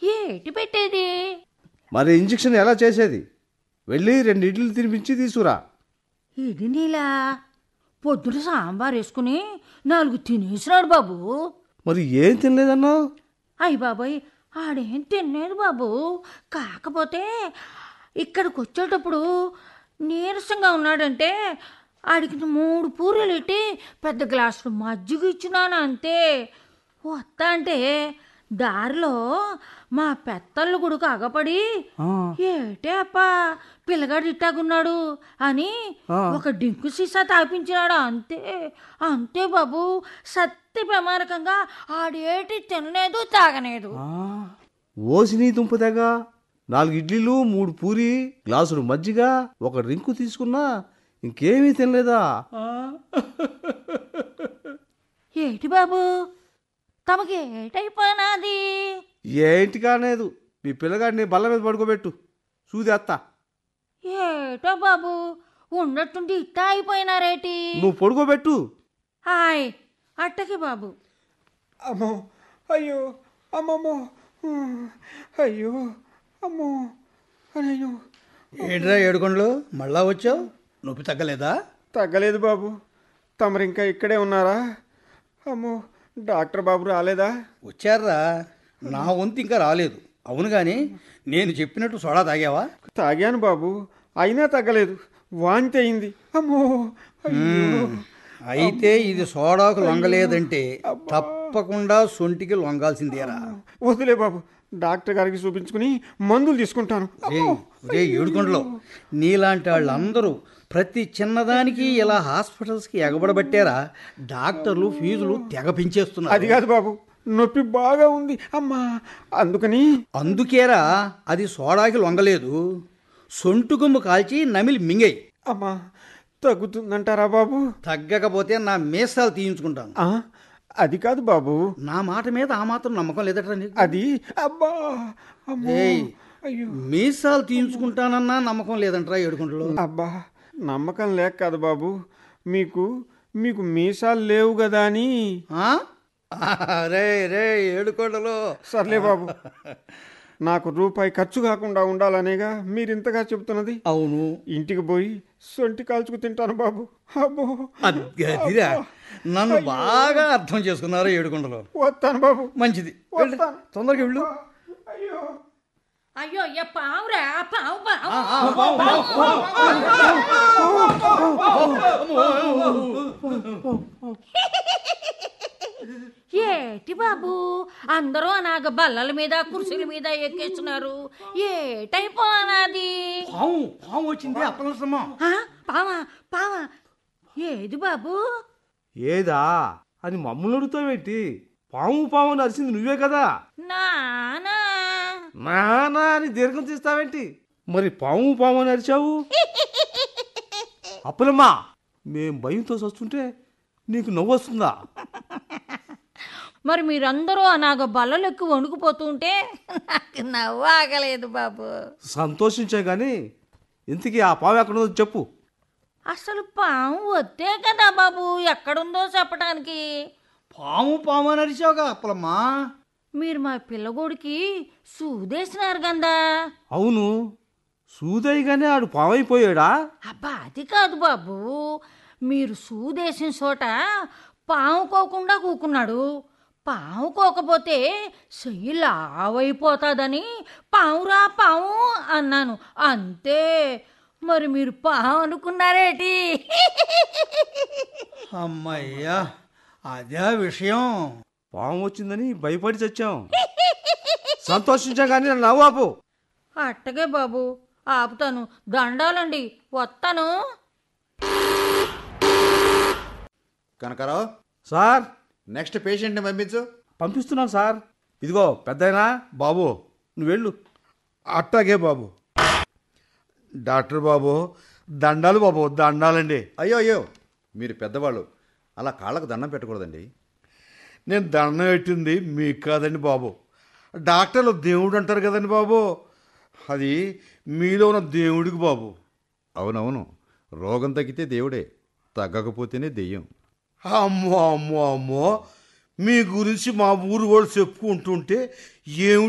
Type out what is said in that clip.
ఏటి పెట్టేది మరి ఇంజెక్షన్ ఎలా చేసేది వెళ్ళి రెండు ఇడ్లు తినిపించి తీసుకురా ఇది నీలా పొద్దున సాంబార్ వేసుకుని నాలుగు తినేసినాడు బాబు మరి ఏం తినలేదన్నావు అయ్య బాబాయ్ ఆడేం తినలేదు బాబు కాకపోతే ఇక్కడికి వచ్చేటప్పుడు నీరసంగా ఉన్నాడంటే ఆడికి మూడు పూరీలు ఇట్టి పెద్ద గ్లాసులు మజ్జిగ ఇచ్చినాను అంతే వస్తా అంటే దారిలో మా పెత్తళ్ళు గుడికి అగపడి ఏటే అప్పా పిల్లగాడు ఇట్టాగున్నాడు అని ఒక డింకు సీసా తాపించినాడు అంతే అంతే బాబు సత్తి ప్రమారకంగా ఆడేటి తినలేదు తాగలేదు ఓసిని దుంపదగా నాలుగు ఇడ్లీలు మూడు పూరి గ్లాసులు మజ్జిగ ఒక రింకు తీసుకున్నా ఇంకేమీ తినలేదా ఏటి బాబు తమకి ఏటైపోయినాది ఏంటి కాలేదు మీ పిల్లగాడిని బల్ల మీద పడుకోబెట్టు సూది అత్త ఏటో బాబు ఉన్నట్టుండి ఇట్టా అయిపోయినారేటి నువ్వు పడుకోబెట్టు హాయ్ అట్టకి బాబు అమ్మో అయ్యో అమ్మమ్మో ఉమ్, అయ్యో అమ్మో అయ్యో ఏంట్రా ఏడుకొండలు మళ్ళా వచ్చావు నొప్పి తగ్గలేదా తగ్గలేదు బాబు తమరు ఇంకా ఇక్కడే ఉన్నారా అమ్మో డాక్టర్ బాబు రాలేదా వచ్చారా నా వంతు ఇంకా రాలేదు అవును కానీ నేను చెప్పినట్టు సోడా తాగావా తాగాను బాబు అయినా తగ్గలేదు వాంతి అయింది అమ్మో అయ్యో అయితే ఇది సోడాకు లొంగలేదంటే తప్పకుండా సొంటికి లొంగాల్సిందేరా వదిలే బాబు డాక్టర్ గారికి చూపించుకుని మందులు తీసుకుంటాను రే రే ఏడుకొండలో నీలాంటి వాళ్ళందరూ ప్రతి చిన్నదానికి ఇలా హాస్పిటల్స్కి ఎగబడబట్టారా డాక్టర్లు ఫీజులు తెగ పెంచేస్తున్నారు అది కాదు బాబు నొప్పి బాగా ఉంది అమ్మా అందుకని అందుకేరా అది సోడాకి లొంగలేదు సొంటు గుమ్ము కాల్చి నమిలి మింగై అమ్మా తగ్గుతుందంటారా బాబు తగ్గకపోతే నా మీసాలు తీయించుకుంటాను ఆ, అది కాదు బాబు నా మాట మీద ఆ మాత్రం నమ్మకం లేదట్రా నీకు అది అబ్బా అమ్మో ఏయ్. అయ్యో మీసాలు తీయించుకుంటానన్నా నమ్మకం లేదంటరా ఏడుకుంటలో అబ్బా నమ్మకం లేక కాదు బాబు మీకు మీకు మీసాలు లేవు కదా అని రే రే ఏడుకొండలో సర్లే బాబు నాకు రూపాయి ఖర్చు కాకుండా ఉండాలనేగా మీరు ఇంతగా చెబుతున్నది అవును ఇంటికి పోయి సొంటి కాల్చుకు తింటాను బాబు అబ్బో అదిరా నన్ను బాగా అర్థం చేసుకున్నారు ఏడుకొండలో వస్తాను బాబు మంచిది వెళ్ళు. వస్తాను. తొందరగా వెళ్ళు అయ్యో అయ్యో అయ్య పావురా పావు పావు ఏటి బాబు అందరూ అనాగ బల్లల మీద కుర్చీల మీద ఎక్కేస్తున్నారు ఏటైపోనాది పాము పాము వచ్చింది అప్పలసమా ఆ, పావా పావా ఏది బాబు ఏదా అని మమ్మల్ని అడుగుతావేంటి పాము పాము అని అరిసింది నువ్వే కదా నానా నానా అని దీర్ఘం తీస్తావేంటి మరి పాము పాము అని అరిచావు అప్పులమ్మా మేం భయంతో వస్తుంటే నీకు నవ్వు వస్తుందా మరి మీరందరూ అనాగ బల్లలెక్కి వణుకుపోతుంటే నాకు నవ్వు ఆగలేదు బాబు సంతోషించే గాని ఇంతకీ ఆ పాము ఎక్కడుందో చెప్పు అసలు పాము వద్దే కదా బాబు ఎక్కడుందో చెప్పడానికి పాము పాము అని అరిచావుగా అప్పలమ్మా మీరు మా పిల్లగోడికి సూదేసినారు గందా అవును సూదయ్యగానే ఆడు పామైపోయాడా అబ్బా అది కాదు బాబు మీరు సూదేసిన చోట పాముకోకుండా కూకున్నాడు పాముకోకపోతే చెయ్యి లావైపోతుందని పావురా పాము అన్నాను అంతే మరి మీరు పాము అనుకున్నారేటి అమ్మయ్యా అదే విషయం పాము వచ్చిందని భయపడి చచ్చాం సంతోషించాం కానీ నన్ను నవ్వాపు అట్టగే బాబు ఆపుతాను దండాలండి వస్తాను కనకారావు సార్ నెక్స్ట్ పేషెంట్ని పంపించు పంపిస్తున్నాను సార్ ఇదిగో పెద్దయినా బాబు నువ్వు వెళ్ళు అట్టాగే బాబు డాక్టర్ బాబు దండాలు బాబు దండాలండి అయ్యో అయ్యో మీరు పెద్దవాళ్ళు అలా కాళ్ళకు దండం పెట్టకూడదండి నేను దండం పెట్టింది మీకు కాదండి బాబు డాక్టర్లు దేవుడు అంటారు కదండి బాబు అది మీలో ఉన్న దేవుడికి బాబు అవునవును రోగం తగ్గితే దేవుడే తగ్గకపోతేనే దెయ్యం అమ్మో అమ్మో అమ్మో మీ గురించి మా ఊరు వాళ్ళు చెప్పుకుంటుంటే ఏమిటి